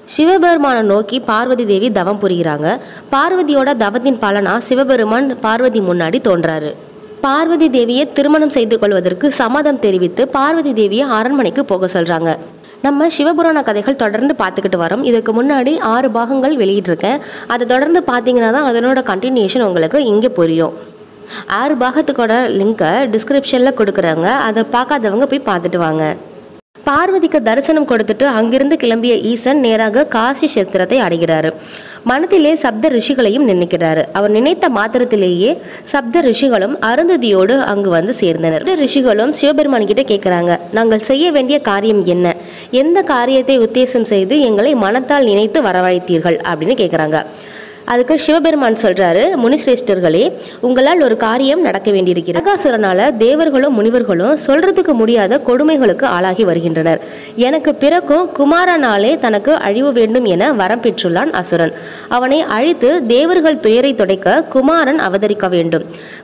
சிவபெருமானை நோக்கி பார்வதி தேவி தவம் புரிகிறாங்க பார்வதியோட தவத்தின் பலனா சிவபெருமான் பார்வதி முன்னாடி தோன்றாரு பார்வதி தேவியை திருமணம் செய்து கொள்வதற்கு சம்மதம் தெரிவித்து பார்வதி தேவியை அரண்மனைக்கு போக சொல்றாங்க நம்ம சிவபுராண கதைகள் தொடர்ந்து பார்த்துக்கிட்டு வரோம் இதுக்கு முன்னாடி ஆறு பாகங்கள் வெளியிட்டிருக்கேன் அதை தொடர்ந்து பார்த்தீங்கன்னா தான் அதனோட கண்டினியூஷன் உங்களுக்கு இங்கே புரியும் ஆறு பாகத்துக்கோட லிங்கை டிஸ்கிரிப்ஷனில் கொடுக்குறாங்க அதை பார்க்காதவங்க போய் பார்த்துட்டு வாங்க பார்வதிக்கு தரிசனம் கொடுத்துட்டு அங்கிருந்து கிளம்பிய ஈசன் நேராக காசி கஷேத்திரத்தை அடைகிறாரு மனத்திலே சப்த ரிஷிகளையும் நினைக்கிறாரு அவர் நினைத்த மாத்திரத்திலேயே சப்த ரிஷிகளும் அருந்ததியோடு அங்கு வந்து சேர்ந்தனர் சப்த ரிஷிகளும் சிவபெருமான் கிட்ட கேட்குறாங்க நாங்கள் செய்ய வேண்டிய காரியம் என்ன எந்த காரியத்தை உத்தேசம் செய்து எங்களை மனத்தால் நினைத்து வரவழைத்தீர்கள் அப்படின்னு கேட்குறாங்க அதுக்கு சிவபெருமான் சொல்றாரு முனிசிரேஷ்டர்களே உங்களால் ஒரு காரியம் நடக்க வேண்டியிருக்கிறது அகாசுரனால தேவர்களும் முனிவர்களும் சொல்றதுக்கு முடியாத கொடுமைகளுக்கு ஆளாகி வருகின்றனர் எனக்கு பிறக்கும் குமாரனாலே தனக்கு அழிவு வேண்டும் என வரம் பெற்றுள்ளான் அசுரன் அவனை அழித்து தேவர்கள் துயரை துடைக்க குமாரன் அவதரிக்க வேண்டும்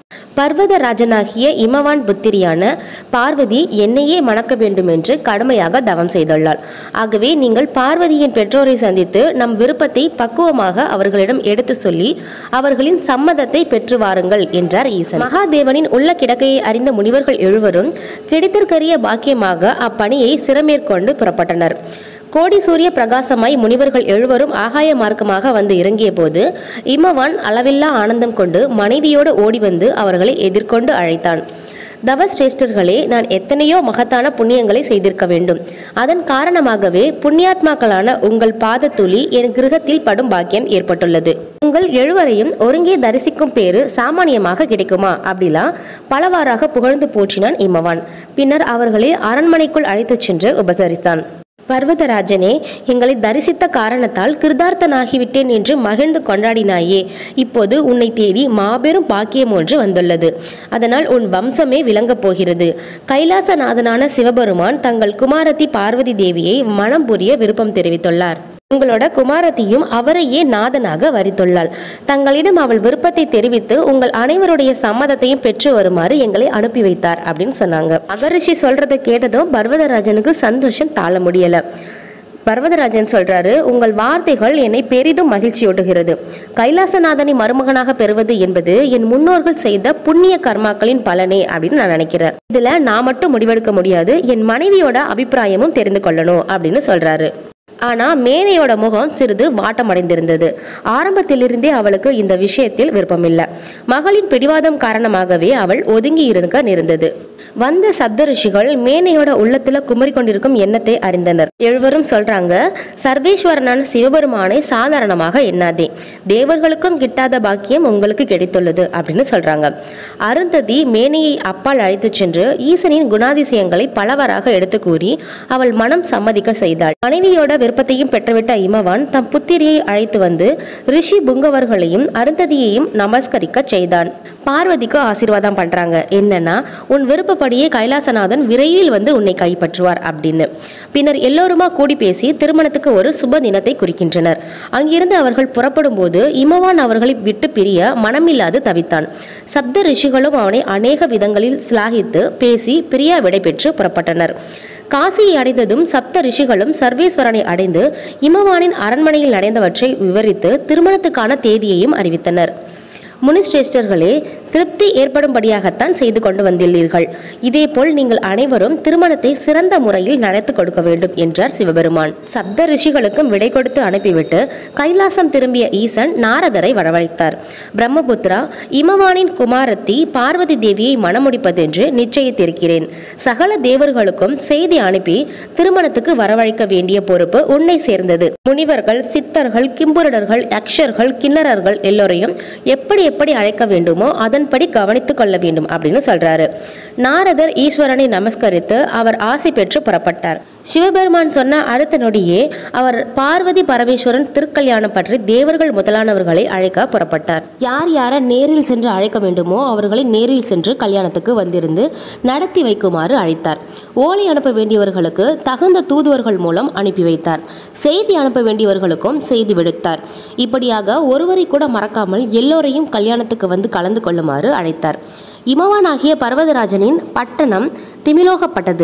பர்வதராஜனாகிய இமவான் புத்திரியான பார்வதி என்னையே மணக்க வேண்டும் என்று கடுமையாக தவம் செய்துள்ளாள் ஆகவே நீங்கள் பார்வதியின் பெற்றோரை சந்தித்து நம் விருப்பத்தை பக்குவமாக அவர்களிடம் எடுத்து சொல்லி அவர்களின் சம்மதத்தை பெற்று வாருங்கள் என்றார் ஈசன் மகாதேவனின் உள்ள கிடக்கையை அறிந்த முனிவர்கள் எழுவரும் கிடைத்திற்கரிய பாக்கியமாக அப்பணியை சிறமேற்கொண்டு புறப்பட்டனர் கோடி சூரிய பிரகாசமாய் முனிவர்கள் எழுவரும் ஆகாய மார்க்கமாக வந்து இறங்கிய போது இமவான் அளவில்லா ஆனந்தம் கொண்டு மனைவியோடு ஓடி வந்து அவர்களை எதிர்கொண்டு அழைத்தான் தவஸ்ரேஷ்டர்களே நான் எத்தனையோ மகத்தான புண்ணியங்களை செய்திருக்க வேண்டும் அதன் காரணமாகவே புண்ணியாத்மாக்களான உங்கள் பாதத்துளி என் கிரகத்தில் படும் பாக்கியம் ஏற்பட்டுள்ளது உங்கள் எழுவரையும் ஒருங்கே தரிசிக்கும் பேரு சாமானியமாக கிடைக்குமா அப்படிலாம் பலவாறாக புகழ்ந்து போற்றினான் இமவான் பின்னர் அவர்களை அரண்மனைக்குள் அழைத்துச் சென்று உபசரித்தான் பர்வதராஜனே எங்களை தரிசித்த காரணத்தால் கிருதார்த்தனாகிவிட்டேன் என்று மகிழ்ந்து கொண்டாடினாயே இப்போது உன்னை தேடி மாபெரும் பாக்கியம் ஒன்று வந்துள்ளது அதனால் உன் வம்சமே விளங்கப் போகிறது கைலாசநாதனான சிவபெருமான் தங்கள் குமாரத்தி பார்வதி தேவியை மனம் புரிய விருப்பம் தெரிவித்துள்ளார் உங்களோட குமாரத்தியும் அவரையே நாதனாக வரித்துள்ளாள் தங்களிடம் அவள் விருப்பத்தை தெரிவித்து உங்கள் அனைவருடைய சம்மதத்தையும் பெற்று வருமாறு எங்களை அனுப்பி வைத்தார் அப்படின்னு சொன்னாங்க அகரிஷி சொல்றதை கேட்டதும் பர்வதராஜனுக்கு சந்தோஷம் தாழ முடியல பர்வதராஜன் சொல்றாரு உங்கள் வார்த்தைகள் என்னை பெரிதும் மகிழ்ச்சியூட்டுகிறது கைலாசநாதனை மருமகனாக பெறுவது என்பது என் முன்னோர்கள் செய்த புண்ணிய கர்மாக்களின் பலனே அப்படின்னு நான் நினைக்கிறேன் இதுல நான் மட்டும் முடிவெடுக்க முடியாது என் மனைவியோட அபிப்பிராயமும் தெரிந்து கொள்ளணும் அப்படின்னு சொல்றாரு ஆனா மேனையோட முகம் சிறிது வாட்டமடைந்திருந்தது ஆரம்பத்திலிருந்தே அவளுக்கு இந்த விஷயத்தில் விருப்பமில்லை மகளின் பிடிவாதம் காரணமாகவே அவள் ஒதுங்கி இருக்க நேர்ந்தது வந்த சப்த ரிஷிகள் மேனையோட உள்ளத்துல குமரி கொண்டிருக்கும் எண்ணத்தை அறிந்தனர் எழுவரும் சொல்றாங்க சர்வேஸ்வரனான சிவபெருமானை சாதாரணமாக எண்ணாதே தேவர்களுக்கும் கிட்டாத பாக்கியம் உங்களுக்கு கிடைத்துள்ளது அப்படின்னு சொல்றாங்க அருந்ததி மேனையை அப்பால் அழைத்துச் சென்று ஈசனின் குணாதிசயங்களை பலவராக எடுத்து கூறி அவள் மனம் சம்மதிக்க செய்தாள் மனைவியோட விருப்பத்தையும் பெற்றுவிட்ட இமவான் தம் புத்திரியை அழைத்து வந்து ரிஷி புங்கவர்களையும் அருந்ததியையும் நமஸ்கரிக்க செய்தான் பார்வதிக்கு ஆசீர்வாதம் பண்றாங்க என்னன்னா உன் விருப்பப்படியே கைலாசநாதன் விரைவில் வந்து உன்னை கைப்பற்றுவார் அப்படின்னு பின்னர் எல்லோருமா கூடி பேசி திருமணத்துக்கு ஒரு சுப தினத்தை குறிக்கின்றனர் அங்கிருந்து அவர்கள் புறப்படும் போது இமவான் அவர்களை விட்டு பிரிய மனமில்லாது தவித்தான் சப்த ரிஷிகளும் அவனை அநேக விதங்களில் சிலாகித்து பேசி பிரியா விடை பெற்று புறப்பட்டனர் காசியை அடைந்ததும் சப்த ரிஷிகளும் சர்வேஸ்வரனை அடைந்து இமவானின் அரண்மனையில் நடந்தவற்றை விவரித்து திருமணத்துக்கான தேதியையும் அறிவித்தனர் முனிஸ்ரேஷ்டர்களே திருப்தி ஏற்படும்படியாகத்தான் செய்து கொண்டு வந்துள்ளீர்கள் இதேபோல் நீங்கள் அனைவரும் திருமணத்தை சிறந்த முறையில் நடத்தி கொடுக்க வேண்டும் என்றார் சிவபெருமான் சப்த ரிஷிகளுக்கும் விடை கொடுத்து அனுப்பிவிட்டு கைலாசம் திரும்பிய ஈசன் நாரதரை வரவழைத்தார் பிரம்மபுத்திரா இமவானின் குமாரத்தி பார்வதி தேவியை மணமுடிப்பதென்று நிச்சயித்திருக்கிறேன் சகல தேவர்களுக்கும் செய்தி அனுப்பி திருமணத்துக்கு வரவழைக்க வேண்டிய பொறுப்பு உன்னை சேர்ந்தது முனிவர்கள் சித்தர்கள் கிம்புருடர்கள் யக்ஷர்கள் கிண்ணறர்கள் எல்லோரையும் எப்படி எப்படி அழைக்க வேண்டுமோ அதன்படி கவனித்துக் கொள்ள வேண்டும் அப்படின்னு சொல்றாரு நாரதர் ஈஸ்வரனை நமஸ்கரித்து அவர் ஆசை பெற்று புறப்பட்டார் சிவபெருமான் சொன்ன அடுத்த நொடியே அவர் பார்வதி பரமேஸ்வரன் திருக்கல்யாணம் பற்றி தேவர்கள் முதலானவர்களை அழைக்க புறப்பட்டார் யார் யாரை நேரில் சென்று அழைக்க வேண்டுமோ அவர்களை நேரில் சென்று கல்யாணத்துக்கு வந்திருந்து நடத்தி வைக்குமாறு அழைத்தார் ஓலை அனுப்ப வேண்டியவர்களுக்கு தகுந்த தூதுவர்கள் மூலம் அனுப்பி வைத்தார் செய்தி அனுப்ப வேண்டியவர்களுக்கும் செய்தி விடுத்தார் இப்படியாக ஒருவரை கூட மறக்காமல் எல்லோரையும் கல்யாணத்துக்கு வந்து கலந்து கொள்ளுமாறு அழைத்தார் இமவானாகிய பர்வதராஜனின் பட்டணம் திமிலோகப்பட்டது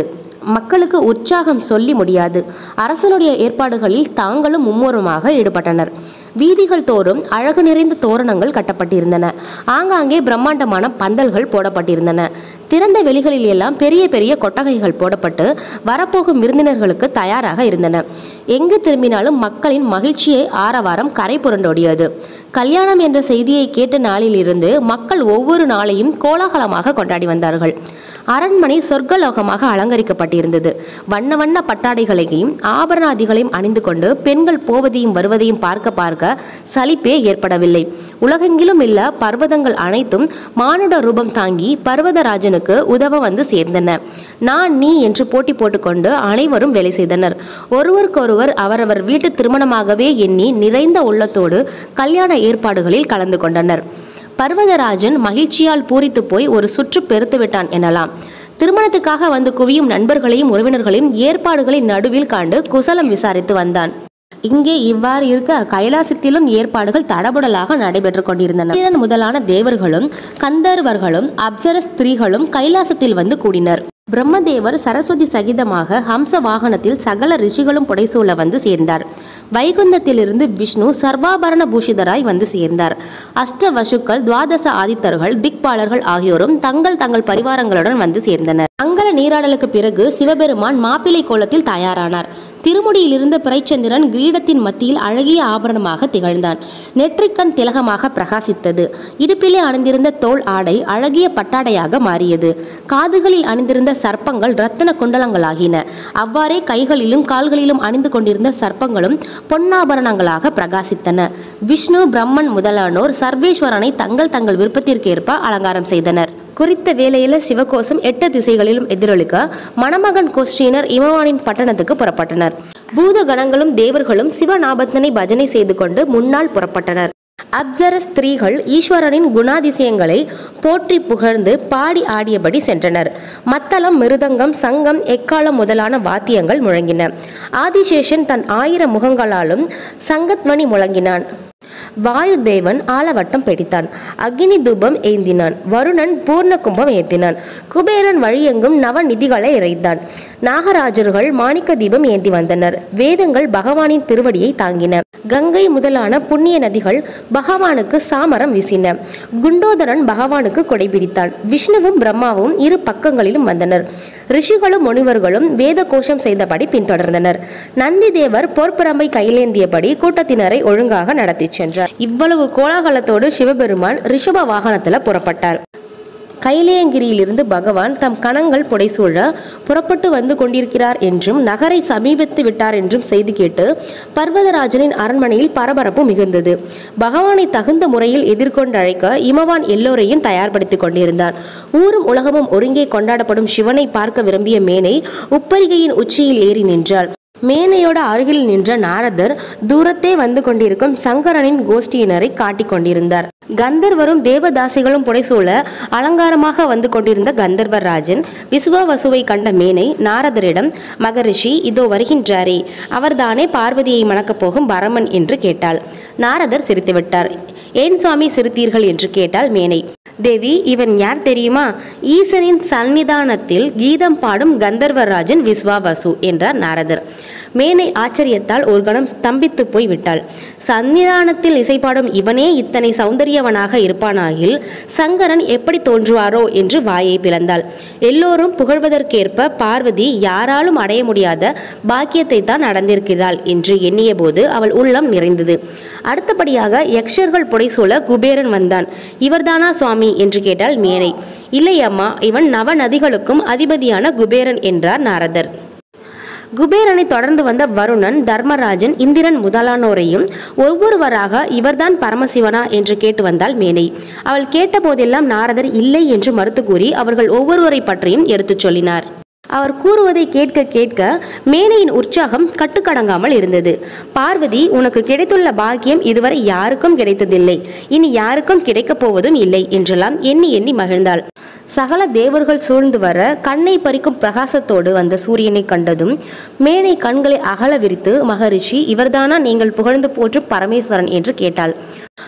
மக்களுக்கு உற்சாகம் சொல்லி முடியாது அரசனுடைய ஏற்பாடுகளில் தாங்களும் மும்முரமாக ஈடுபட்டனர் வீதிகள் தோறும் அழகு நிறைந்த தோரணங்கள் கட்டப்பட்டிருந்தன ஆங்காங்கே பிரம்மாண்டமான பந்தல்கள் போடப்பட்டிருந்தன திறந்த வெளிகளில் எல்லாம் பெரிய பெரிய கொட்டகைகள் போடப்பட்டு வரப்போகும் விருந்தினர்களுக்கு தயாராக இருந்தன எங்கு திரும்பினாலும் மக்களின் மகிழ்ச்சியை ஆரவாரம் கரை புரண்டோடியது கல்யாணம் என்ற செய்தியை கேட்ட நாளிலிருந்து மக்கள் ஒவ்வொரு நாளையும் கோலாகலமாக கொண்டாடி வந்தார்கள் அரண்மனை சொர்க்கலோகமாக அலங்கரிக்கப்பட்டிருந்தது வண்ண வண்ண பட்டாடைகளையும் ஆபரணாதிகளையும் அணிந்து கொண்டு பெண்கள் போவதையும் வருவதையும் பார்க்க பார்க்க சலிப்பே ஏற்படவில்லை உலகெங்கிலும் உள்ள பர்வதங்கள் அனைத்தும் மானுட ரூபம் தாங்கி பர்வதராஜனுக்கு உதவ வந்து சேர்ந்தன நான் நீ என்று போட்டி போட்டுக்கொண்டு அனைவரும் வேலை செய்தனர் ஒருவருக்கொருவர் அவரவர் வீட்டு திருமணமாகவே எண்ணி நிறைந்த உள்ளத்தோடு கல்யாண ஏற்பாடுகளில் கலந்து கொண்டனர் பர்வதராஜன் மகிழ்ச்சியால் பூரித்து போய் ஒரு சுற்று பெருத்து விட்டான் எனலாம் திருமணத்துக்காக வந்து குவியும் நண்பர்களையும் உறவினர்களையும் ஏற்பாடுகளின் நடுவில் காண்டு குசலம் விசாரித்து வந்தான் இங்கே இவ்வாறு இருக்க கைலாசத்திலும் ஏற்பாடுகள் தடபுடலாக நடைபெற்று கொண்டிருந்தன இந்திரன் முதலான தேவர்களும் கந்தர்வர்களும் அப்சர ஸ்திரீகளும் கைலாசத்தில் வந்து கூடினர் பிரம்மதேவர் சரஸ்வதி சகிதமாக ஹம்ச வாகனத்தில் சகல ரிஷிகளும் புடைசூழ வந்து சேர்ந்தார் வைகுந்தத்திலிருந்து விஷ்ணு சர்வாபரண பூஷிதராய் வந்து சேர்ந்தார் அஷ்ட வசுக்கள் துவாதச ஆதித்தர்கள் திக்பாலர்கள் ஆகியோரும் தங்கள் தங்கள் பரிவாரங்களுடன் வந்து சேர்ந்தனர் மங்கள நீராடலுக்கு பிறகு சிவபெருமான் மாப்பிள்ளை கோலத்தில் தயாரானார் திருமுடியிலிருந்த பிறைச்சந்திரன் கிரீடத்தின் மத்தியில் அழகிய ஆபரணமாக திகழ்ந்தான் நெற்றிக்கண் திலகமாக பிரகாசித்தது இடுப்பிலே அணிந்திருந்த தோல் ஆடை அழகிய பட்டாடையாக மாறியது காதுகளில் அணிந்திருந்த சர்ப்பங்கள் ரத்தின குண்டலங்களாகின அவ்வாறே கைகளிலும் கால்களிலும் அணிந்து கொண்டிருந்த சர்ப்பங்களும் பொன்னாபரணங்களாக பிரகாசித்தன விஷ்ணு பிரம்மன் முதலானோர் சர்வேஸ்வரனை தங்கள் தங்கள் விருப்பத்திற்கேற்ப அலங்காரம் செய்தனர் குறித்த வேளையில சிவகோசம் எட்டு திசைகளிலும் எதிரொலிக்க மணமகன் கோஷ்டியினர் இமவானின் பட்டணத்துக்கு புறப்பட்டனர் பூத கணங்களும் தேவர்களும் சிவநாபத்தனை பஜனை செய்து கொண்டு முன்னால் புறப்பட்டனர் அப்சர ஸ்திரீகள் ஈஸ்வரனின் குணாதிசயங்களை போற்றி புகழ்ந்து பாடி ஆடியபடி சென்றனர் மத்தளம் மிருதங்கம் சங்கம் எக்காலம் முதலான வாத்தியங்கள் முழங்கின ஆதிசேஷன் தன் ஆயிரம் முகங்களாலும் சங்கத்மணி முழங்கினான் வாயுதேவன் ஆலவட்டம் பிடித்தான் அக்னி தூபம் ஏந்தினான் வருணன் பூர்ண கும்பம் ஏந்தினான் குபேரன் வழியெங்கும் நவநிதிகளை இறைத்தான் நாகராஜர்கள் மாணிக்க தீபம் ஏந்தி வந்தனர் வேதங்கள் பகவானின் திருவடியை தாங்கின கங்கை முதலான புண்ணிய நதிகள் பகவானுக்கு சாமரம் வீசின குண்டோதரன் பகவானுக்கு கொடை பிடித்தான் விஷ்ணுவும் பிரம்மாவும் இரு பக்கங்களிலும் வந்தனர் ரிஷிகளும் முனிவர்களும் வேத கோஷம் செய்தபடி பின்தொடர்ந்தனர் நந்தி தேவர் பொற்பரம்பை கையிலேந்தியபடி கூட்டத்தினரை ஒழுங்காக நடத்திச் சென்றார் இவ்வளவு கோலாகலத்தோடு சிவபெருமான் ரிஷப வாகனத்துல புறப்பட்டார் கைலேயங்கிரியிலிருந்து பகவான் தம் கணங்கள் புடைசூழ புறப்பட்டு வந்து கொண்டிருக்கிறார் என்றும் நகரை சமீபித்து விட்டார் என்றும் செய்தி கேட்டு பர்வதராஜனின் அரண்மனையில் பரபரப்பு மிகுந்தது பகவானை தகுந்த முறையில் எதிர்கொண்டு அழைக்க இமவான் எல்லோரையும் தயார்படுத்திக் கொண்டிருந்தான் ஊரும் உலகமும் ஒருங்கே கொண்டாடப்படும் சிவனை பார்க்க விரும்பிய மேனை உப்பரிகையின் உச்சியில் ஏறி நின்றாள் மேனையோட அருகில் நின்ற நாரதர் தூரத்தே வந்து கொண்டிருக்கும் சங்கரனின் கோஷ்டியினரை காட்டிக் கொண்டிருந்தார் கந்தர்வரும் தேவதாசிகளும் புடைசூழ அலங்காரமாக வந்து கொண்டிருந்த கந்தர்வர் ராஜன் விசுவவசுவை கண்ட மேனை நாரதரிடம் மகரிஷி இதோ வருகின்றாரே அவர்தானே பார்வதியை மணக்கப் போகும் பரமன் என்று கேட்டாள் நாரதர் சிரித்துவிட்டார் ஏன் சுவாமி சிரித்தீர்கள் என்று கேட்டாள் மேனை தேவி இவன் யார் தெரியுமா ஈசனின் சந்நிதானத்தில் கீதம் பாடும் கந்தர்வராஜன் விஸ்வாவசு என்றார் நாரதர் மேனை ஆச்சரியத்தால் ஒரு கணம் ஸ்தம்பித்து போய் விட்டாள் சந்நிதானத்தில் இசைப்பாடும் இவனே இத்தனை சௌந்தரியவனாக இருப்பானாகில் சங்கரன் எப்படி தோன்றுவாரோ என்று வாயை பிளந்தாள் எல்லோரும் புகழ்வதற்கேற்ப பார்வதி யாராலும் அடைய முடியாத பாக்கியத்தை தான் அடைந்திருக்கிறாள் என்று எண்ணிய போது அவள் உள்ளம் நிறைந்தது அடுத்தபடியாக யக்ஷர்கள் புடைசூழ குபேரன் வந்தான் இவர்தானா சுவாமி என்று கேட்டாள் மேனை இல்லை அம்மா இவன் நவ நதிகளுக்கும் அதிபதியான குபேரன் என்றார் நாரதர் குபேரனை தொடர்ந்து வந்த வருணன் தர்மராஜன் இந்திரன் முதலானோரையும் ஒவ்வொருவராக இவர்தான் பரமசிவனா என்று கேட்டு வந்தாள் மேனை அவள் கேட்டபோதெல்லாம் நாரதர் இல்லை என்று மறுத்து கூறி அவர்கள் ஒவ்வொருவரை பற்றியும் எடுத்துச் சொல்லினார் அவர் கூறுவதை கேட்க கேட்க மேனையின் உற்சாகம் கட்டுக்கடங்காமல் இருந்தது பார்வதி உனக்கு கிடைத்துள்ள பாக்கியம் இதுவரை யாருக்கும் கிடைத்ததில்லை இனி யாருக்கும் கிடைக்கப் போவதும் இல்லை என்றெல்லாம் எண்ணி எண்ணி மகிழ்ந்தாள் சகல தேவர்கள் சூழ்ந்து வர கண்ணை பறிக்கும் பிரகாசத்தோடு வந்த சூரியனை கண்டதும் மேனை கண்களை அகல விரித்து மகரிஷி இவர்தானா நீங்கள் புகழ்ந்து போற்றும் பரமேஸ்வரன் என்று கேட்டாள்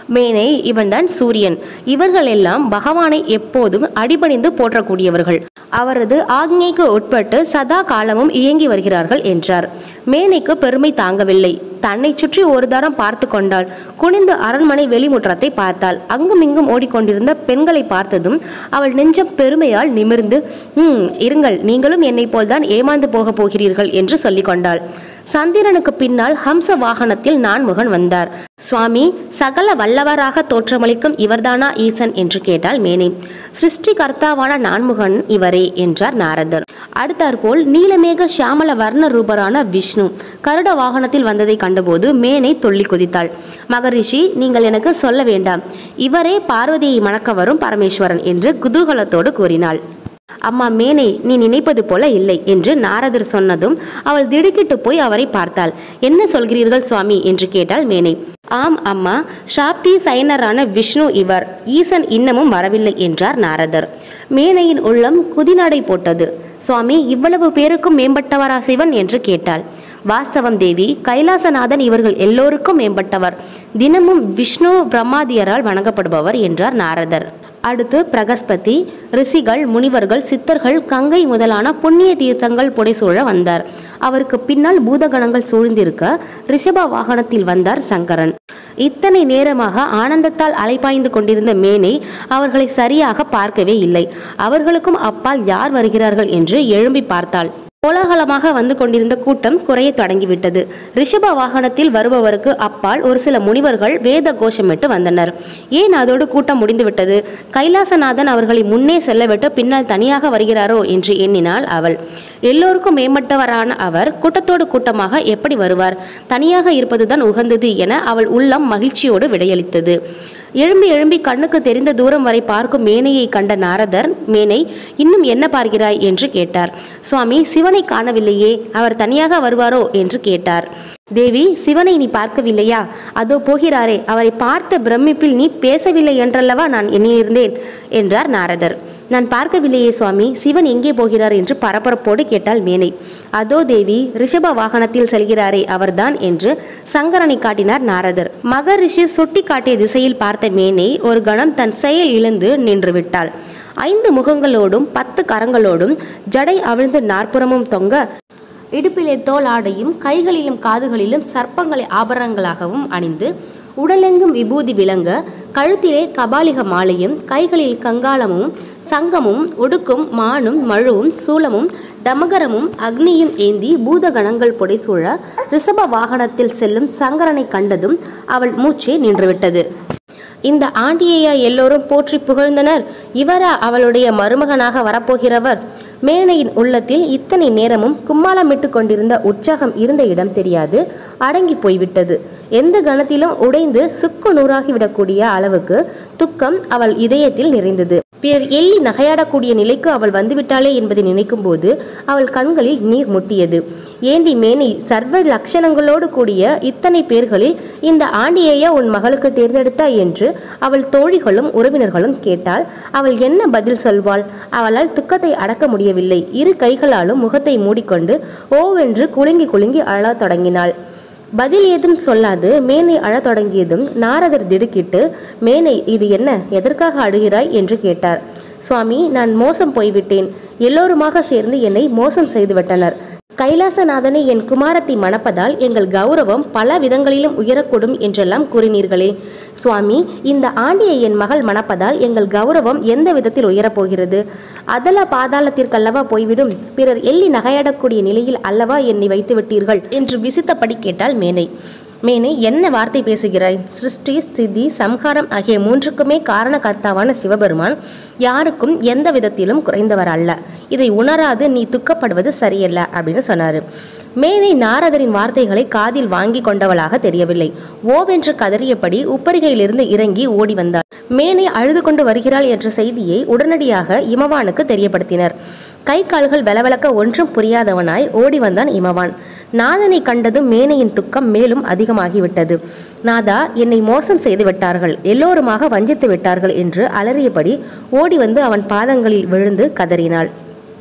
மேனை இவன்தான் சூரியன் இவர்கள் எல்லாம் பகவானை எப்போதும் அடிபணிந்து போற்றக்கூடியவர்கள் அவரது ஆக்ஞைக்கு உட்பட்டு சதா காலமும் இயங்கி வருகிறார்கள் என்றார் மேனைக்கு பெருமை தாங்கவில்லை தன்னை சுற்றி ஒரு தரம் பார்த்து கொண்டாள் குனிந்து அரண்மனை வெளிமுற்றத்தை பார்த்தாள் அங்குமிங்கும் ஓடிக்கொண்டிருந்த பெண்களை பார்த்ததும் அவள் நெஞ்சம் பெருமையால் நிமிர்ந்து ம் இருங்கள் நீங்களும் என்னைப் போல்தான் ஏமாந்து போகப் போகிறீர்கள் என்று சொல்லிக் கொண்டாள் சந்திரனுக்கு பின்னால் ஹம்ச வாகனத்தில் நான்முகன் வந்தார் சுவாமி சகல வல்லவராக தோற்றமளிக்கும் இவர்தானா ஈசன் என்று கேட்டாள் மேனே சிருஷ்டிகர்த்தாவான நான்முகன் இவரே என்றார் நாரதர் அடுத்தாற்போல் நீலமேக சியாமல வர்ண ரூபரான விஷ்ணு கருட வாகனத்தில் வந்ததை கண்டபோது மேனை துள்ளி குதித்தாள் மகரிஷி நீங்கள் எனக்கு சொல்ல வேண்டாம் இவரே பார்வதியை மணக்க வரும் பரமேஸ்வரன் என்று குதூகலத்தோடு கூறினாள் அம்மா மேனை நீ நினைப்பது போல இல்லை என்று நாரதர் சொன்னதும் அவள் திடுக்கிட்டு போய் அவரை பார்த்தாள் என்ன சொல்கிறீர்கள் சுவாமி என்று கேட்டாள் மேனை ஆம் அம்மா ஷாப்தி சைனரான விஷ்ணு இவர் ஈசன் இன்னமும் வரவில்லை என்றார் நாரதர் மேனையின் உள்ளம் குதிநடை போட்டது சுவாமி இவ்வளவு பேருக்கும் மேம்பட்டவரா சிவன் என்று கேட்டாள் வாஸ்தவம் தேவி கைலாசநாதன் இவர்கள் எல்லோருக்கும் மேம்பட்டவர் தினமும் விஷ்ணு பிரம்மாதியரால் வணங்கப்படுபவர் என்றார் நாரதர் அடுத்து பிரகஸ்பதி ரிஷிகள் முனிவர்கள் சித்தர்கள் கங்கை முதலான புண்ணிய தீர்த்தங்கள் புடைசூழ வந்தார் அவருக்கு பின்னால் பூதகணங்கள் சூழ்ந்திருக்க ரிஷப வாகனத்தில் வந்தார் சங்கரன் இத்தனை நேரமாக ஆனந்தத்தால் அலைபாய்ந்து கொண்டிருந்த மேனை அவர்களை சரியாக பார்க்கவே இல்லை அவர்களுக்கும் அப்பால் யார் வருகிறார்கள் என்று எழும்பி பார்த்தாள் கோலாகலமாக வந்து கொண்டிருந்த கூட்டம் குறைய தொடங்கிவிட்டது ரிஷப வாகனத்தில் வருபவருக்கு அப்பால் ஒரு சில முனிவர்கள் வேத கோஷமிட்டு வந்தனர் ஏன் அதோடு கூட்டம் முடிந்துவிட்டது கைலாசநாதன் அவர்களை முன்னே செல்லவிட்டு பின்னால் தனியாக வருகிறாரோ என்று எண்ணினாள் அவள் எல்லோருக்கும் மேம்பட்டவரான அவர் கூட்டத்தோடு கூட்டமாக எப்படி வருவார் தனியாக இருப்பதுதான் உகந்தது என அவள் உள்ளம் மகிழ்ச்சியோடு விடையளித்தது எழும்பி எழும்பி கண்ணுக்கு தெரிந்த தூரம் வரை பார்க்கும் மேனையை கண்ட நாரதர் மேனை இன்னும் என்ன பார்க்கிறாய் என்று கேட்டார் சுவாமி சிவனை காணவில்லையே அவர் தனியாக வருவாரோ என்று கேட்டார் தேவி சிவனை நீ பார்க்கவில்லையா அதோ போகிறாரே அவரை பார்த்த பிரமிப்பில் நீ பேசவில்லை என்றல்லவா நான் எண்ணியிருந்தேன் என்றார் நாரதர் நான் பார்க்கவில்லையே சுவாமி சிவன் எங்கே போகிறார் என்று பரபரப்போடு கேட்டாள் மேனை அதோ தேவி ரிஷப வாகனத்தில் செல்கிறாரே அவர்தான் என்று சங்கரனை காட்டினார் நாரதர் மகரிஷி சுட்டி காட்டிய திசையில் பார்த்த மேனை ஒரு கணம் தன் செயல் இழந்து நின்று விட்டாள் ஐந்து முகங்களோடும் பத்து கரங்களோடும் ஜடை அவிழ்ந்து நாற்புறமும் தொங்க இடுப்பிலே தோல் ஆடையும் கைகளிலும் காதுகளிலும் சர்ப்பங்களை ஆபரணங்களாகவும் அணிந்து உடலெங்கும் விபூதி விளங்க கழுத்திலே கபாலிக மாலையும் கைகளில் கங்காளமும் சங்கமும் உடுக்கும் மானும் மழுவும் சூலமும் டமகரமும் அக்னியும் ஏந்தி பூதகணங்கள் புடைசூழ ரிஷப வாகனத்தில் செல்லும் சங்கரனை கண்டதும் அவள் மூச்சே நின்றுவிட்டது இந்த ஆண்டியையா எல்லோரும் போற்றி புகழ்ந்தனர் இவரா அவளுடைய மருமகனாக வரப்போகிறவர் மேனையின் உள்ளத்தில் இத்தனை நேரமும் கும்மாளமிட்டு கொண்டிருந்த உற்சாகம் இருந்த இடம் தெரியாது அடங்கி போய்விட்டது எந்த கணத்திலும் உடைந்து சுக்கு நூறாகிவிடக்கூடிய அளவுக்கு துக்கம் அவள் இதயத்தில் நிறைந்தது பிறர் எள்ளி நகையாடக்கூடிய நிலைக்கு அவள் வந்துவிட்டாளே என்பதை நினைக்கும் போது அவள் கண்களில் நீர் முட்டியது ஏண்டி மேனி சர்வ லட்சணங்களோடு கூடிய இத்தனை பேர்களில் இந்த ஆண்டியையா உன் மகளுக்கு தேர்ந்தெடுத்தாய் என்று அவள் தோழிகளும் உறவினர்களும் கேட்டால் அவள் என்ன பதில் சொல்வாள் அவளால் துக்கத்தை அடக்க முடியவில்லை இரு கைகளாலும் முகத்தை மூடிக்கொண்டு ஓவென்று குலுங்கி குலுங்கி அழத் தொடங்கினாள் பதில் ஏதும் சொல்லாது மேனை அழத் தொடங்கியதும் நாரதர் திடுக்கிட்டு மேனை இது என்ன எதற்காக அழுகிறாய் என்று கேட்டார் சுவாமி நான் மோசம் போய்விட்டேன் எல்லோருமாக சேர்ந்து என்னை மோசம் செய்துவிட்டனர் கைலாசநாதனை என் குமாரத்தை மணப்பதால் எங்கள் கௌரவம் பல விதங்களிலும் உயரக்கூடும் என்றெல்லாம் கூறினீர்களே சுவாமி இந்த ஆண்டியை என் மகள் மணப்பதால் எங்கள் கௌரவம் எந்த விதத்தில் உயரப்போகிறது அதல பாதாளத்திற்கல்லவா போய்விடும் பிறர் எள்ளி நகையாடக்கூடிய நிலையில் அல்லவா என்னை வைத்து விட்டீர்கள் என்று விசித்தபடி கேட்டாள் மேனை மேனை என்ன வார்த்தை பேசுகிறாய் சிருஷ்டி ஸ்திதி சம்ஹாரம் ஆகிய மூன்றுக்குமே காரணகர்த்தாவான சிவபெருமான் யாருக்கும் எந்த விதத்திலும் குறைந்தவர் அல்ல இதை உணராது நீ துக்கப்படுவது சரியல்ல அப்படின்னு சொன்னாரு மேனை நாரதரின் வார்த்தைகளை காதில் வாங்கி கொண்டவளாக தெரியவில்லை ஓவென்று கதறியபடி உப்பரிகையிலிருந்து இறங்கி ஓடி வந்தாள் மேனை அழுது கொண்டு வருகிறாள் என்ற செய்தியை உடனடியாக இமவானுக்கு தெரியப்படுத்தினர் கை கால்கள் வெலவெலக்க ஒன்றும் புரியாதவனாய் ஓடி வந்தான் இமவான் நாதனை கண்டதும் மேனையின் துக்கம் மேலும் அதிகமாகிவிட்டது நாதா என்னை மோசம் செய்து விட்டார்கள் எல்லோருமாக வஞ்சித்து விட்டார்கள் என்று அலறியபடி ஓடி வந்து அவன் பாதங்களில் விழுந்து கதறினாள்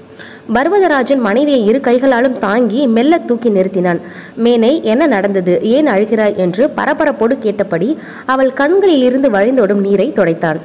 பர்வதராஜன் மனைவியை இரு கைகளாலும் தாங்கி மெல்ல தூக்கி நிறுத்தினான் மேனை என்ன நடந்தது ஏன் அழுகிறாய் என்று பரபரப்போடு கேட்டபடி அவள் கண்களில் இருந்து வழிந்தோடும் நீரை துடைத்தான்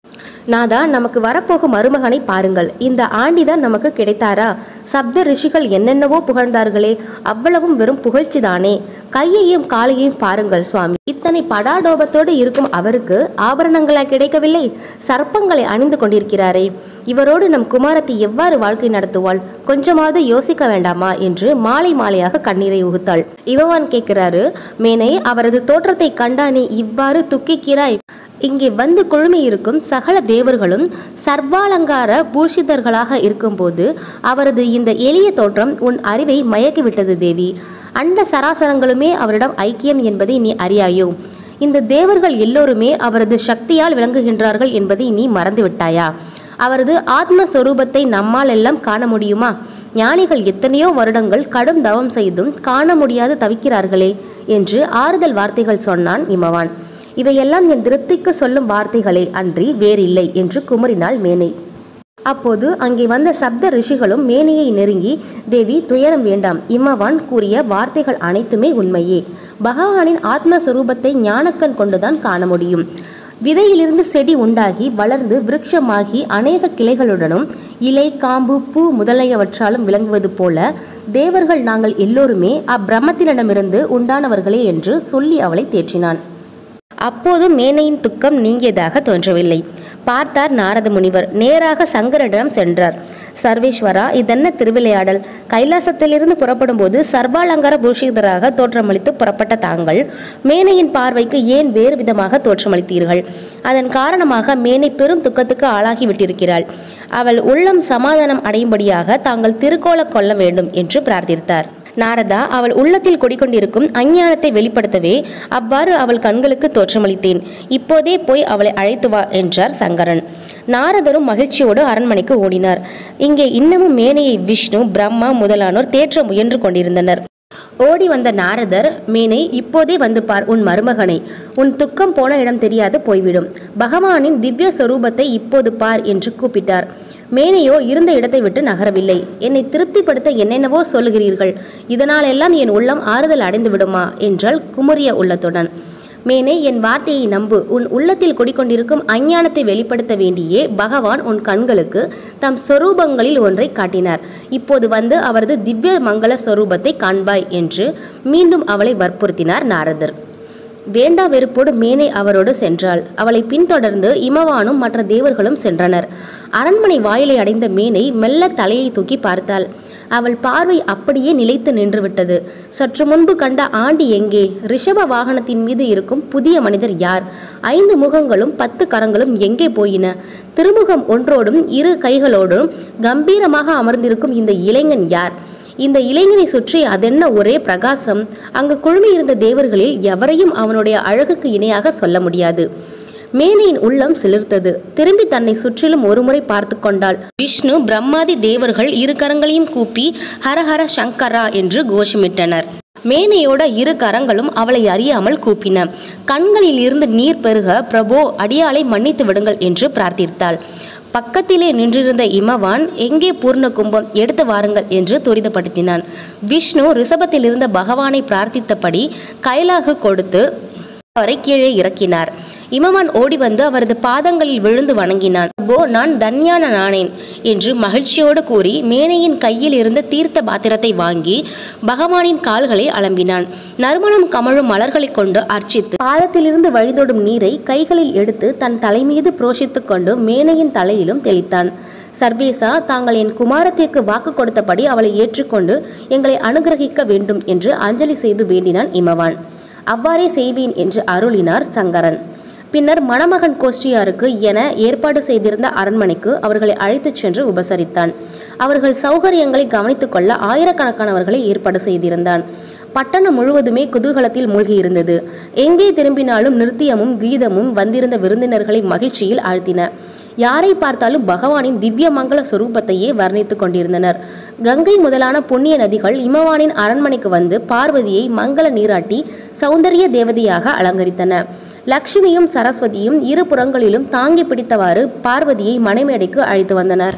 நாதா நமக்கு வரப்போகும் மருமகனை பாருங்கள் இந்த ஆண்டிதான் நமக்கு கிடைத்தாரா சப்த ரிஷிகள் என்னென்னவோ புகழ்ந்தார்களே அவ்வளவும் வெறும் புகழ்ச்சிதானே கையையும் காலையும் பாருங்கள் சுவாமி இத்தனை படாடோபத்தோடு இருக்கும் அவருக்கு ஆபரணங்களா கிடைக்கவில்லை சர்ப்பங்களை அணிந்து கொண்டிருக்கிறாரே இவரோடு நம் குமாரத்தை எவ்வாறு வாழ்க்கை நடத்துவாள் கொஞ்சமாவது யோசிக்க வேண்டாமா என்று மாலை மாலையாக கண்ணீரை உகுத்தாள் இவவான் கேட்கிறாரு மேனை அவரது தோற்றத்தை கண்டானே இவ்வாறு துக்கிக்கிறாய் இங்கே வந்து குழுமி இருக்கும் சகல தேவர்களும் சர்வாலங்கார பூஷிதர்களாக இருக்கும்போது அவரது இந்த எளிய தோற்றம் உன் அறிவை மயக்கிவிட்டது தேவி அண்ட சராசரங்களுமே அவரிடம் ஐக்கியம் என்பதை நீ அறியாயோ இந்த தேவர்கள் எல்லோருமே அவரது சக்தியால் விளங்குகின்றார்கள் என்பதை நீ மறந்துவிட்டாயா அவரது ஆத்மஸ்வரூபத்தை நம்மால் எல்லாம் காண முடியுமா ஞானிகள் எத்தனையோ வருடங்கள் கடும் தவம் செய்தும் காண முடியாது தவிக்கிறார்களே என்று ஆறுதல் வார்த்தைகள் சொன்னான் இமவான் இவையெல்லாம் என் திருப்திக்கு சொல்லும் வார்த்தைகளே அன்றி வேறில்லை என்று குமரினாள் மேனை அப்போது அங்கே வந்த சப்த ரிஷிகளும் மேனையை நெருங்கி தேவி துயரம் வேண்டாம் இம்மவான் கூறிய வார்த்தைகள் அனைத்துமே உண்மையே பகவானின் ஆத்மஸ்வரூபத்தை ஞானக்கண் கொண்டுதான் காண முடியும் விதையிலிருந்து செடி உண்டாகி வளர்ந்து விருட்சமாகி அநேக கிளைகளுடனும் இலை காம்பு பூ முதலியவற்றாலும் விளங்குவது போல தேவர்கள் நாங்கள் எல்லோருமே அப்பிரமத்தினிடமிருந்து உண்டானவர்களே என்று சொல்லி அவளை தேற்றினான் அப்போது மேனையின் துக்கம் நீங்கியதாக தோன்றவில்லை பார்த்தார் நாரத முனிவர் நேராக சங்கரனிடம் சென்றார் சர்வேஸ்வரா இதென்ன திருவிளையாடல் கைலாசத்திலிருந்து புறப்படும் போது சர்வாலங்கார பூஷிதராக தோற்றமளித்து புறப்பட்ட தாங்கள் மேனையின் பார்வைக்கு ஏன் வேறு விதமாக தோற்றமளித்தீர்கள் அதன் காரணமாக மேனை பெரும் துக்கத்துக்கு ஆளாகி விட்டிருக்கிறாள் அவள் உள்ளம் சமாதானம் அடையும்படியாக தாங்கள் திருக்கோல கொள்ள வேண்டும் என்று பிரார்த்தித்தார் நாரதா அவள் உள்ளத்தில் குடிக்கொண்டிருக்கும் அஞ்ஞானத்தை வெளிப்படுத்தவே அவ்வாறு அவள் கண்களுக்கு தோற்றமளித்தேன் இப்போதே போய் அவளை அழைத்து வா என்றார் சங்கரன் நாரதரும் மகிழ்ச்சியோடு அரண்மனைக்கு ஓடினார் இங்கே இன்னமும் மேனையை விஷ்ணு பிரம்மா முதலானோர் தேற்ற முயன்று கொண்டிருந்தனர் ஓடி வந்த நாரதர் மேனை இப்போதே வந்து பார் உன் மருமகனை உன் துக்கம் போன இடம் தெரியாது போய்விடும் பகவானின் திவ்ய சொரூபத்தை இப்போது பார் என்று கூப்பிட்டார் மேனையோ இருந்த இடத்தை விட்டு நகரவில்லை என்னை திருப்திப்படுத்த என்னென்னவோ சொல்லுகிறீர்கள் இதனாலெல்லாம் என் உள்ளம் ஆறுதல் அடைந்து விடுமா என்றால் குமுறிய உள்ளத்துடன் மேனே என் வார்த்தையை நம்பு உன் உள்ளத்தில் குடிக்கொண்டிருக்கும் அஞ்ஞானத்தை வெளிப்படுத்த வேண்டியே பகவான் உன் கண்களுக்கு தம் சொரூபங்களில் ஒன்றை காட்டினார் இப்போது வந்து அவரது திவ்ய மங்கள சொரூபத்தை காண்பாய் என்று மீண்டும் அவளை வற்புறுத்தினார் நாரதர் வேண்டா வெறுப்போடு மேனை அவரோடு சென்றாள் அவளை பின்தொடர்ந்து இமவானும் மற்ற தேவர்களும் சென்றனர் அரண்மனை வாயிலை அடைந்த மேனை மெல்ல தலையை தூக்கி பார்த்தாள் அவள் பார்வை அப்படியே நிலைத்து நின்றுவிட்டது சற்று முன்பு கண்ட ஆண்டி எங்கே ரிஷப வாகனத்தின் மீது இருக்கும் புதிய மனிதர் யார் ஐந்து முகங்களும் பத்து கரங்களும் எங்கே போயின திருமுகம் ஒன்றோடும் இரு கைகளோடும் கம்பீரமாக அமர்ந்திருக்கும் இந்த இளைஞன் யார் இந்த இளைஞனை சுற்றி அதென்ன ஒரே பிரகாசம் அங்கு குழுமியிருந்த தேவர்களில் எவரையும் அவனுடைய அழகுக்கு இணையாக சொல்ல முடியாது மேனையின் உள்ளம் சிலிர்த்தது திரும்பி தன்னை சுற்றிலும் ஒருமுறை பார்த்து கொண்டாள் விஷ்ணு பிரம்மாதி தேவர்கள் இரு கரங்களையும் கூப்பி ஹரஹர சங்கரா என்று கோஷமிட்டனர் மேனையோட இரு கரங்களும் அவளை அறியாமல் கூப்பின கண்களில் இருந்து நீர் பெருக பிரபோ அடியாளை மன்னித்து விடுங்கள் என்று பிரார்த்தித்தாள் பக்கத்திலே நின்றிருந்த இமவான் எங்கே பூர்ண கும்பம் எடுத்து வாருங்கள் என்று துரிதப்படுத்தினான் விஷ்ணு ரிஷபத்தில் இருந்த பகவானை பிரார்த்தித்தபடி கைலாகு கொடுத்து அவரை கீழே இறக்கினார் இமவான் ஓடி வந்து அவரது பாதங்களில் விழுந்து வணங்கினான் போ நான் தன்யான நானேன் என்று மகிழ்ச்சியோடு கூறி மேனையின் கையில் இருந்த தீர்த்த பாத்திரத்தை வாங்கி பகவானின் கால்களை அலம்பினான் நறுமணம் கமழும் மலர்களைக் கொண்டு அர்ச்சித்து பாதத்திலிருந்து வழிதோடும் நீரை கைகளில் எடுத்து தன் தலைமீது புரோஷித்துக் கொண்டு மேனையின் தலையிலும் தெளித்தான் சர்வேசா தாங்கள் என் குமாரத்திற்கு வாக்கு கொடுத்தபடி அவளை ஏற்றுக்கொண்டு எங்களை அனுகிரகிக்க வேண்டும் என்று அஞ்சலி செய்து வேண்டினான் இமவான் அவ்வாறே செய்வேன் என்று அருளினார் சங்கரன் பின்னர் மணமகன் கோஷ்டியாருக்கு என ஏற்பாடு செய்திருந்த அரண்மனைக்கு அவர்களை அழைத்துச் சென்று உபசரித்தான் அவர்கள் சௌகரியங்களை கவனித்துக் கொள்ள ஆயிரக்கணக்கானவர்களை ஏற்பாடு செய்திருந்தான் பட்டணம் முழுவதுமே குதூகலத்தில் மூழ்கியிருந்தது எங்கே திரும்பினாலும் நிருத்தியமும் கீதமும் வந்திருந்த விருந்தினர்களை மகிழ்ச்சியில் ஆழ்த்தின யாரை பார்த்தாலும் பகவானின் திவ்ய மங்கள சொரூபத்தையே வர்ணித்துக் கொண்டிருந்தனர் கங்கை முதலான புண்ணிய நதிகள் இமவானின் அரண்மனைக்கு வந்து பார்வதியை மங்கள நீராட்டி சௌந்தரிய தேவதையாக அலங்கரித்தன லக்ஷ்மியும் சரஸ்வதியும் இரு புறங்களிலும் தாங்கி பிடித்தவாறு பார்வதியை மனைமேடைக்கு அழைத்து வந்தனர்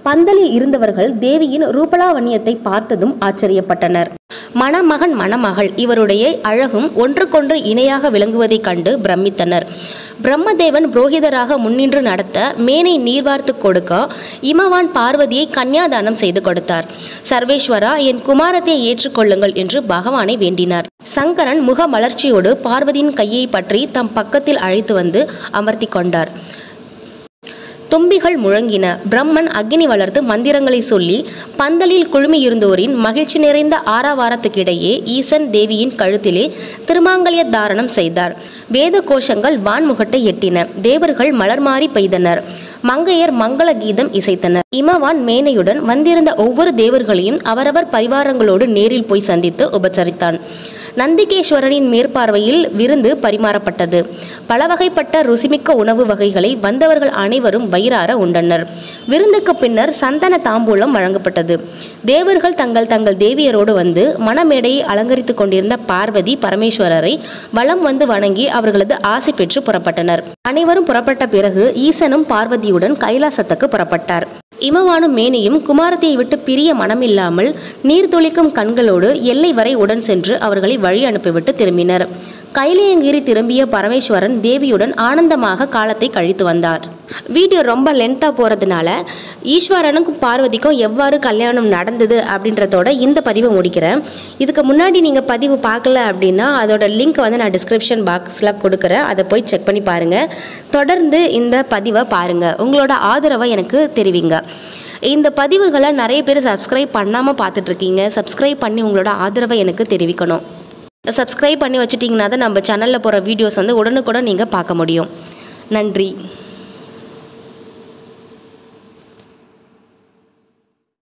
பந்தலில் இருந்தவர்கள் தேவியின் ரூபலாவண்யத்தை பார்த்ததும் ஆச்சரியப்பட்டனர் மணமகன் மணமகள் இவருடைய அழகும் ஒன்றுக்கொன்று இணையாக விளங்குவதைக் கண்டு பிரமித்தனர் பிரம்மதேவன் புரோகிதராக முன்னின்று நடத்த மேனை நீர்வார்த்து கொடுக்க இமவான் பார்வதியை கன்னியாதானம் செய்து கொடுத்தார் சர்வேஸ்வரா என் குமாரத்தை ஏற்றுக்கொள்ளுங்கள் என்று பகவானை வேண்டினார் சங்கரன் முக மலர்ச்சியோடு பார்வதியின் கையை பற்றி தம் பக்கத்தில் அழைத்து வந்து அமர்த்தி கொண்டார் தும்பிகள் முழங்கின பிரம்மன் அக்னி வளர்த்து மந்திரங்களை சொல்லி பந்தலில் குழுமியிருந்தோரின் மகிழ்ச்சி நிறைந்த ஆரவாரத்துக்கிடையே ஈசன் தேவியின் கழுத்திலே திருமாங்கல்ய தாரணம் செய்தார் வேத கோஷங்கள் வான்முகட்டை எட்டின தேவர்கள் மலர்மாறி பெய்தனர் மங்கையர் மங்கள கீதம் இசைத்தனர் இமவான் மேனையுடன் வந்திருந்த ஒவ்வொரு தேவர்களையும் அவரவர் பரிவாரங்களோடு நேரில் போய் சந்தித்து உபசரித்தான் நந்திகேஸ்வரனின் மேற்பார்வையில் விருந்து பரிமாறப்பட்டது பல வகைப்பட்ட ருசிமிக்க உணவு வகைகளை வந்தவர்கள் அனைவரும் வயிறார உண்டனர் விருந்துக்கு பின்னர் சந்தன தாம்பூலம் வழங்கப்பட்டது தேவர்கள் தங்கள் தங்கள் தேவியரோடு வந்து மணமேடையை அலங்கரித்துக் கொண்டிருந்த பார்வதி பரமேஸ்வரரை வலம் வந்து வணங்கி அவர்களது ஆசை பெற்று புறப்பட்டனர் அனைவரும் புறப்பட்ட பிறகு ஈசனும் பார்வதியுடன் கைலாசத்துக்கு புறப்பட்டார் இமவானும் மேனியும் குமாரத்தியை விட்டு பிரிய மனமில்லாமல் நீர் துளிக்கும் கண்களோடு எல்லை வரை உடன் சென்று அவர்களை வழி அனுப்பிவிட்டு திரும்பினர் கைலியங்கிரி திரும்பிய பரமேஸ்வரன் தேவியுடன் ஆனந்தமாக காலத்தை கழித்து வந்தார் வீடியோ ரொம்ப லென்த்தாக போகிறதுனால ஈஸ்வரனுக்கும் பார்வதிக்கும் எவ்வாறு கல்யாணம் நடந்தது அப்படின்றதோட இந்த பதிவை முடிக்கிறேன் இதுக்கு முன்னாடி நீங்கள் பதிவு பார்க்கல அப்படின்னா அதோட லிங்க் வந்து நான் டிஸ்கிரிப்ஷன் பாக்ஸில் கொடுக்குறேன் அதை போய் செக் பண்ணி பாருங்கள் தொடர்ந்து இந்த பதிவை பாருங்கள் உங்களோட ஆதரவை எனக்கு தெரிவிங்க இந்த பதிவுகளை நிறைய பேர் சப்ஸ்கிரைப் பண்ணாமல் பார்த்துட்ருக்கீங்க சப்ஸ்கிரைப் பண்ணி உங்களோட ஆதரவை எனக்கு தெரிவிக்கணும் சப்ஸ்கிரைப் பண்ணி வச்சிட்டிங்கன்னா தான் நம்ம சேனலில் போகிற வீடியோஸ் வந்து உடனுக்குடன் நீங்கள் பார்க்க முடியும் நன்றி